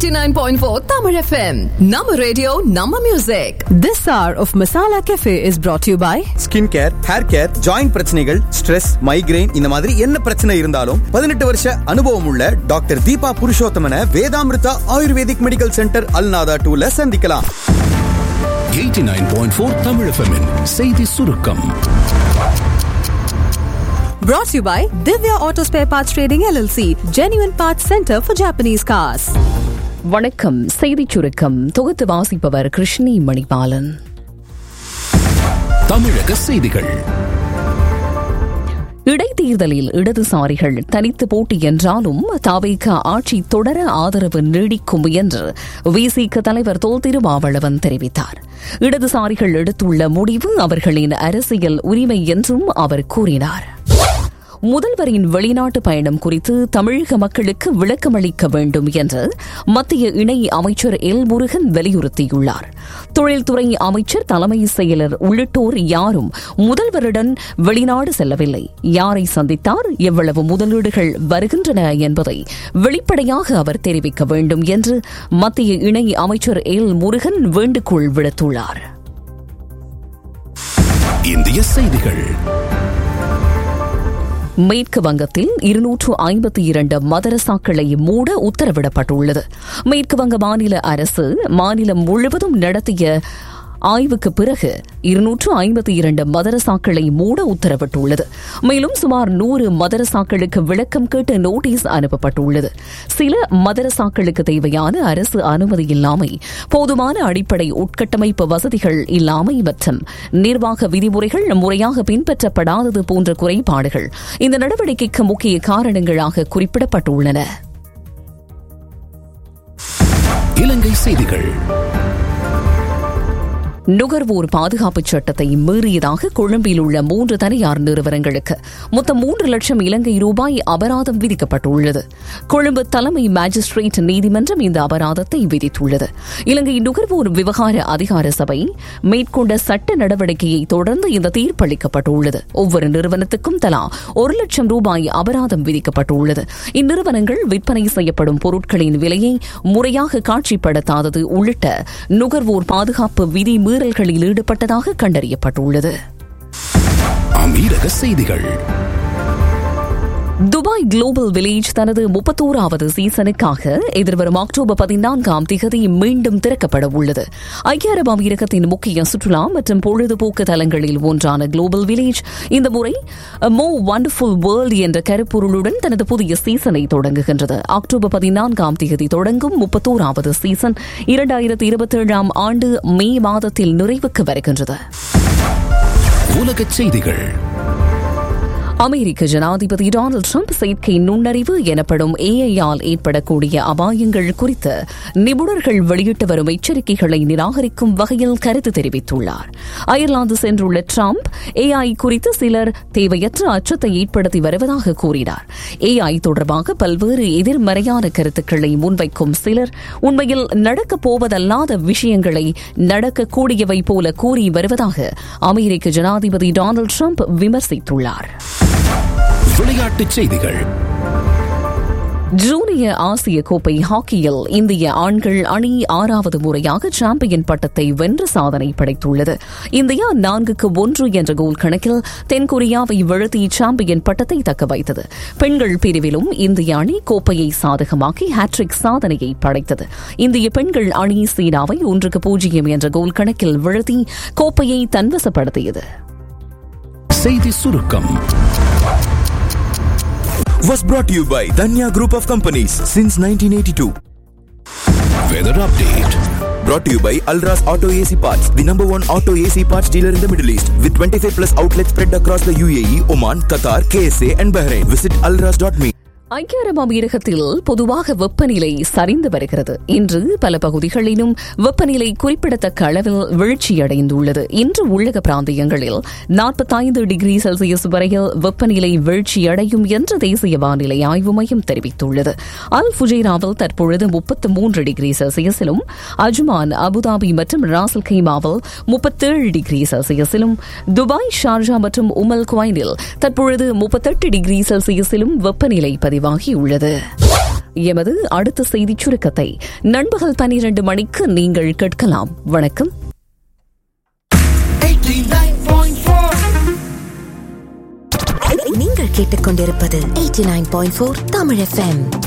89.4 Tamil FM. Nama radio, Nama music. This hour of Masala Cafe is brought to you by skin care hair care joint பிரச்சனைகள் stress migraine இந்த மாதிரி என்ன பிரச்சனை இருந்தாலும் பதினெட்டு வருஷ அனுபவம் உள்ள doctor Deepa Purushothaman Vedamrutha ayurvedic medical centre Al Nahda டூல சந்திக்கலாம் 89.4 Tamil FM'in செய்தி சுருக்கம் brought to you by Divya Auto Spare Parts Trading LLC, Genuine Parts Center for Japanese cars. வணக்கம் செய்திச் சுருக்கம் தொகுத்து வாசிப்பவர் கிருஷ்ணி மணிபாலன் தமிழக செய்திகள் இடைத்தேர்தலில் இடதுசாரிகள் தனித்து போட்டி என்றாலும் தாவேக ஆட்சி தொடர ஆதரவு நீடிக்கும் என்று விசிக தலைவர் தொல் திருமாவளவன் தெரிவித்தார் இடதுசாரிகள் எடுத்துள்ள முடிவு அவர்களின் அரசியல் உரிமை என்றும் அவர் கூறினார் முதல்வரின் வெளிநாட்டு பயணம் குறித்து தமிழக மக்களுக்கு விளக்கமளிக்க வேண்டும் என்று மத்திய இணை அமைச்சர் எல் முருகன் வலியுறுத்தியுள்ளார் தொழில்துறை அமைச்சர் தலைமை செயலர் உள்ளிட்டோர் யாரும் முதல்வருடன் வெளிநாடு செல்லவில்லை யாரை சந்தித்தார் எவ்வளவு முதலீடுகள் வருகின்றன என்பதை வெளிப்படையாக அவர் தெரிவிக்க வேண்டும் என்று மத்திய இணை அமைச்சர் எல் முருகன் வேண்டுகோள் விடுத்துள்ளார் இந்திய செய்திகள் மேற்கு வங்கத்தில் இருநூற்று ஐம்பத்தி இரண்டு மதரசாக்களை மூட உத்தரவிடப்பட்டுள்ளது மேற்கு வங்க மாநில அரசு மாநிலம் முழுவதும் நடத்திய ஆய்வுக்கு பிறகு இருநூற்று ஐம்பத்தி இரண்டு மதரசாக்களை மூட உத்தரவிட்டுள்ளது மேலும் சுமார் நூறு மதரசாக்களுக்கு விளக்கம் கேட்டு நோட்டீஸ் அனுப்பப்பட்டுள்ளது சில மதரசாக்களுக்கு தேவையான அரசு அனுமதி இல்லாமை போதுமான அடிப்படை உட்கட்டமைப்பு வசதிகள் இல்லாமை மற்றும் நிர்வாக விதிமுறைகள் முறையாக பின்பற்றப்படாதது போன்ற குறைபாடுகள் இந்த நடவடிக்கைக்கு முக்கிய காரணங்களாக குறிப்பிடப்பட்டுள்ளன இலங்கை செய்திகள் நுகர்வோர் பாதுகாப்பு சட்டத்தை மீறியதாக கொழும்பில் உள்ள மூன்று தனியார் நிறுவனங்களுக்கு மொத்தம் மூன்று லட்சம் இலங்கை ரூபாய் அபராதம் விதிக்கப்பட்டுள்ளது கொழும்பு தலைமை மாஜிஸ்ட்ரேட் நீதிமன்றம் இந்த அபராதத்தை விதித்துள்ளது இலங்கை நுகர்வோர் விவகார அதிகார சபை மேற்கொண்ட சட்ட நடவடிக்கையை தொடர்ந்து இந்த தீர்ப்பளிக்கப்பட்டுள்ளது ஒவ்வொரு நிறுவனத்துக்கும் தலா ஒரு லட்சம் ரூபாய் அபராதம் விதிக்கப்பட்டுள்ளது இந்நிறுவனங்கள் விற்பனை செய்யப்படும் பொருட்களின் விலையை முறையாக காட்சிப்படுத்தாதது உள்ளிட்ட நுகர்வோர் பாதுகாப்பு விதி மீறல்களில் ஈடுபட்டதாக கண்டறியப்பட்டுள்ளது அமீரக செய்திகள் துபாய் குளோபல் வில்லேஜ் தனது முப்பத்தோராவது சீசனுக்காக எதிர்வரும் அக்டோபர் பதினான்காம் திகதி மீண்டும் திறக்கப்பட உள்ளது ஐக்கிய அரபு அமீரகத்தின் முக்கிய சுற்றுலா மற்றும் பொழுதுபோக்கு தலங்களில் ஒன்றான குளோபல் வில்லேஜ் இந்த முறை மோ வண்டர்ஃபுல் வேர்ல்ட் என்ற கருப்பொருளுடன் தனது புதிய சீசனை தொடங்குகின்றது அக்டோபர் பதினான்காம் திகதி தொடங்கும் முப்பத்தோராவது சீசன் இரண்டாயிரத்தி இருபத்தேழாம் ஆண்டு மே மாதத்தில் நிறைவுக்கு வருகின்றது உலகச் செய்திகள் அமெரிக்க ஜனாதிபதி டொனால்டு ட்ரம்ப் செயற்கை நுண்ணறிவு எனப்படும் ஏஐயால் ஏற்படக்கூடிய அபாயங்கள் குறித்து நிபுணர்கள் வெளியிட்டு வரும் எச்சரிக்கைகளை நிராகரிக்கும் வகையில் கருத்து தெரிவித்துள்ளார் அயர்லாந்து சென்றுள்ள ட்ரம்ப் ஏஐ குறித்து சிலர் தேவையற்ற அச்சத்தை ஏற்படுத்தி வருவதாக கூறினார் ஏஐ தொடர்பாக பல்வேறு எதிர்மறையான கருத்துக்களை முன்வைக்கும் சிலர் உண்மையில் நடக்கப் போவதல்லாத விஷயங்களை நடக்கக்கூடியவை போல கூறி வருவதாக அமெரிக்க ஜனாதிபதி டொனால்டு ட்ரம்ப் விமர்சித்துள்ளார் விளையாட்டுச் செய்திகள் ஜூனியர் ஆசிய கோப்பை ஹாக்கியில் இந்திய ஆண்கள் அணி ஆறாவது முறையாக சாம்பியன் பட்டத்தை வென்ற சாதனை படைத்துள்ளது இந்தியா நான்குக்கு ஒன்று என்ற கோல் கணக்கில் தென்கொரியாவை வீழ்த்தி சாம்பியன் பட்டத்தை தக்க வைத்தது பெண்கள் பிரிவிலும் இந்திய அணி கோப்பையை சாதகமாக்கி ஹாட்ரிக் சாதனையை படைத்தது இந்திய பெண்கள் அணி சீனாவை ஒன்றுக்கு பூஜ்ஜியம் என்ற கோல் கணக்கில் வீழ்த்தி கோப்பையை தன்வசப்படுத்தியது செய்தி சுருக்கம் was brought to you by Danya Group of Companies since 1982. Weather update Brought to you by Alras Auto AC Parts, the number one auto AC parts dealer in the Middle East, with 25 plus outlets spread across the UAE, Oman, Qatar, KSA, and Bahrain. Visit alras.me. ஐக்கிய அரபு அமீரகத்தில் பொதுவாக வெப்பநிலை சரிந்து வருகிறது இன்று பல பகுதிகளிலும் வெப்பநிலை குறிப்பிடத்தக்க அளவில் வீழ்ச்சியடைந்துள்ளது இன்று உள்ளக பிராந்தியங்களில் நாற்பத்தைந்து டிகிரி செல்சியஸ் வரையில் வெப்பநிலை வீழ்ச்சியடையும் என்று தேசிய வானிலை ஆய்வு மையம் தெரிவித்துள்ளது அல் ஃபுஜைராவில் தற்பொழுது முப்பத்து மூன்று டிகிரி செல்சியஸிலும் அஜ்மான் அபுதாபி மற்றும் ராசல் கைமாவில் முப்பத்தேழு டிகிரி செல்சியஸிலும் துபாய் ஷார்ஜா மற்றும் உமல் குவைனில் தற்பொழுது முப்பத்தெட்டு டிகிரி செல்சியஸிலும் வெப்பநிலை பதிவாகியுள்ளது எமது அடுத்த செய்திச் சுருக்கத்தை நண்பகல் பனிரண்டு மணிக்கு நீங்கள் கேட்கலாம் வணக்கம் நீங்கள் கேட்டுக்கொண்டிருப்பது 89.4 தமிழ் எஃப்எம்